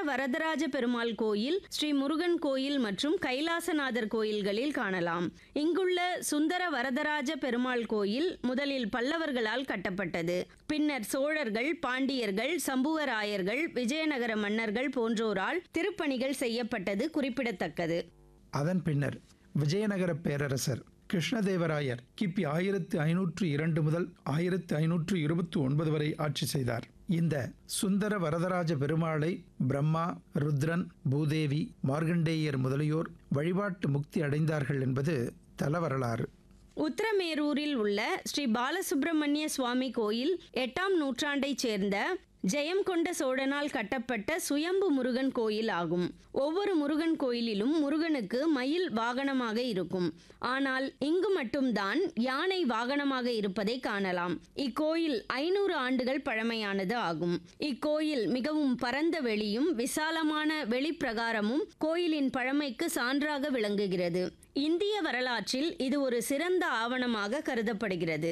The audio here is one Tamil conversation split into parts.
வரதராஜ பெருமாள் கோயில் ஸ்ரீ முருகன் கோயில் மற்றும் கைலாசநாதர் கோயில்களில் காணலாம் இங்குள்ள சுந்தர வரதராஜ பெருமாள் கோயில் முதலில் பல்லவர்களால் கட்டப்பட்டது பின்னர் சோழர்கள் பாண்டியர்கள் சம்புவராயர்கள் விஜயநகர மன்னர்கள் போன்றோரால் திருப்பணிகள் செய்யப்பட்டது குறிப்பிடத்தக்கது அதன் பின்னர் விஜயநகர பேரரசர் கிருஷ்ணதேவராயர் கிபி ஆயிரத்து ஐநூற்று இரண்டு முதல் ஆயிரத்து ஐநூற்று இருபத்தி ஒன்பது வரை ஆட்சி செய்தார் இந்த சுந்தர வரதராஜ பெருமாளை பிரம்மா ருத்ரன் பூதேவி மார்கண்டேயர் முதலியோர் வழிபாட்டு முக்தி அடைந்தார்கள் என்பது தல வரலாறு உத்தரமேரூரில் உள்ள ஸ்ரீ பாலசுப்பிரமணிய சுவாமி கோயில் எட்டாம் நூற்றாண்டைச் சேர்ந்த ஜெயம் கொண்ட சோழனால் கட்டப்பட்ட சுயம்பு முருகன் கோயில் ஆகும் ஒவ்வொரு முருகன் கோயிலிலும் முருகனுக்கு மயில் வாகனமாக இருக்கும் ஆனால் இங்கு மட்டும்தான் யானை வாகனமாக இருப்பதை காணலாம் இக்கோயில் ஐநூறு ஆண்டுகள் பழமையானது ஆகும் இக்கோயில் மிகவும் பரந்த வெளியும் விசாலமான வெளிப்பிரகாரமும் கோயிலின் பழமைக்கு சான்றாக விளங்குகிறது இந்திய வரலாற்றில் இது ஒரு சிறந்த ஆவணமாக கருதப்படுகிறது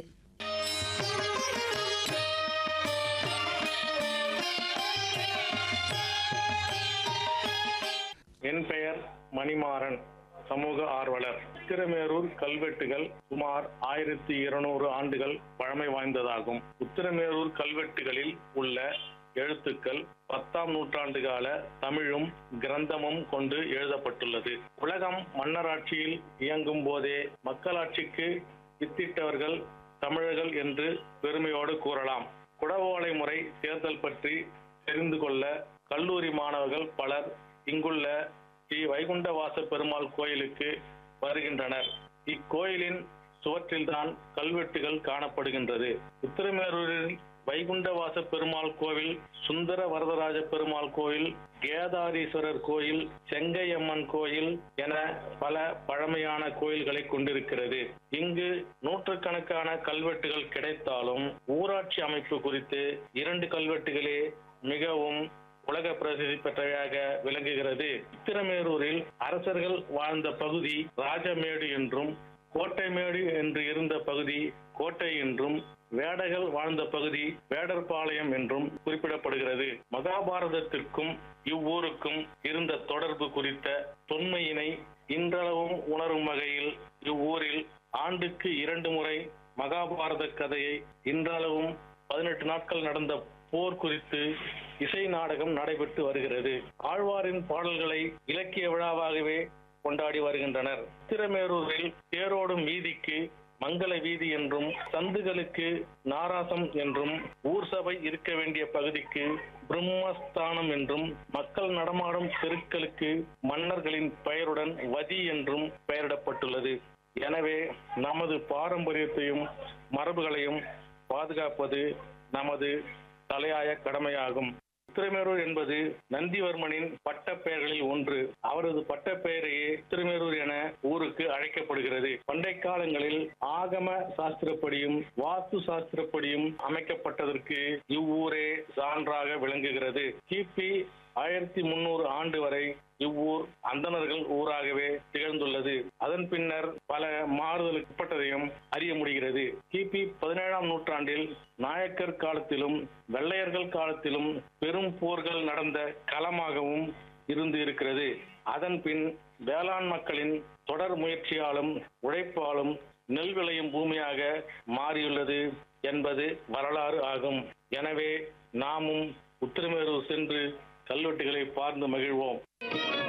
என் பெயர் மணிமாறன் சமூக ஆர்வலர் உத்திரமேரூர் கல்வெட்டுகள் சுமார் ஆயிரத்தி இருநூறு ஆண்டுகள் பழமை வாய்ந்ததாகும் உத்திரமேரூர் கல்வெட்டுகளில் உள்ள எழுத்துக்கள் பத்தாம் நூற்றாண்டு கால தமிழும் கிரந்தமும் கொண்டு எழுதப்பட்டுள்ளது உலகம் மன்னராட்சியில் இயங்கும் போதே மக்களாட்சிக்கு வித்திட்டவர்கள் தமிழர்கள் என்று பெருமையோடு கூறலாம் குடவோலை முறை தேர்தல் பற்றி தெரிந்து கொள்ள கல்லூரி மாணவர்கள் பலர் இங்குள்ள ஸ்ரீ வைகுண்டவாச பெருமாள் கோயிலுக்கு வருகின்றனர் இக்கோயிலின் சுவற்றில்தான் கல்வெட்டுகள் காணப்படுகின்றது உத்திரமேரூரில் வைகுண்டவாச பெருமாள் கோவில் சுந்தர வரதராஜ பெருமாள் கோயில் கேதாரீஸ்வரர் கோயில் செங்கையம்மன் கோயில் என பல பழமையான கோயில்களை கொண்டிருக்கிறது இங்கு நூற்றுக்கணக்கான கல்வெட்டுகள் கிடைத்தாலும் ஊராட்சி அமைப்பு குறித்து இரண்டு கல்வெட்டுகளே மிகவும் உலக பிரசித்தி பெற்றவையாக விளங்குகிறது உத்திரமேரூரில் அரசர்கள் வாழ்ந்த பகுதி ராஜமேடு என்றும் கோட்டைமேடு என்று இருந்த பகுதி கோட்டை என்றும் வேடர்கள் வாழ்ந்த பகுதி வேடர்பாளையம் என்றும் குறிப்பிடப்படுகிறது மகாபாரதத்திற்கும் இவ்வூருக்கும் இருந்த தொடர்பு குறித்த தொன்மையினை இன்றளவும் உணரும் வகையில் இவ்வூரில் ஆண்டுக்கு இரண்டு முறை மகாபாரத கதையை இன்றளவும் பதினெட்டு நாட்கள் நடந்த போர் குறித்து இசை நாடகம் நடைபெற்று வருகிறது ஆழ்வாரின் பாடல்களை இலக்கிய விழாவாகவே கொண்டாடி வருகின்றனர் திருமேரூரில் தேரோடும் வீதிக்கு மங்கள வீதி என்றும் சந்துகளுக்கு நாராசம் என்றும் ஊர் சபை இருக்க வேண்டிய பகுதிக்கு பிரம்மஸ்தானம் என்றும் மக்கள் நடமாடும் தெருக்களுக்கு மன்னர்களின் பெயருடன் வதி என்றும் பெயரிடப்பட்டுள்ளது எனவே நமது பாரம்பரியத்தையும் மரபுகளையும் பாதுகாப்பது நமது தலையாய கடமையாகும் திருமேரூர் என்பது நந்திவர்மனின் பட்டப்பெயர்களில் ஒன்று அவரது பட்டப்பெயரையே திருமேரூர் என ஊருக்கு அழைக்கப்படுகிறது பண்டை காலங்களில் ஆகம சாஸ்திரப்படியும் வாஸ்து சாஸ்திரப்படியும் அமைக்கப்பட்டதற்கு இவ்வூரே சான்றாக விளங்குகிறது கிபி ஆயிரத்தி முன்னூறு ஆண்டு வரை இவ்வூர் அந்தணர்கள் ஊராகவே திகழ்ந்துள்ளது அதன் பின்னர் பல மாறுதலுக்கு உட்பட்டதையும் அறிய முடிகிறது கிபி பதினேழாம் நூற்றாண்டில் நாயக்கர் காலத்திலும் வெள்ளையர்கள் காலத்திலும் பெரும் போர்கள் நடந்த களமாகவும் இருந்து இருக்கிறது அதன் பின் வேளாண் மக்களின் தொடர் முயற்சியாலும் உழைப்பாலும் நெல் விளையும் பூமியாக மாறியுள்ளது என்பது வரலாறு ஆகும் எனவே நாமும் உத்திரமேரூர் சென்று கல்வெட்டுகளை பார்த்து மகிழ்வோம்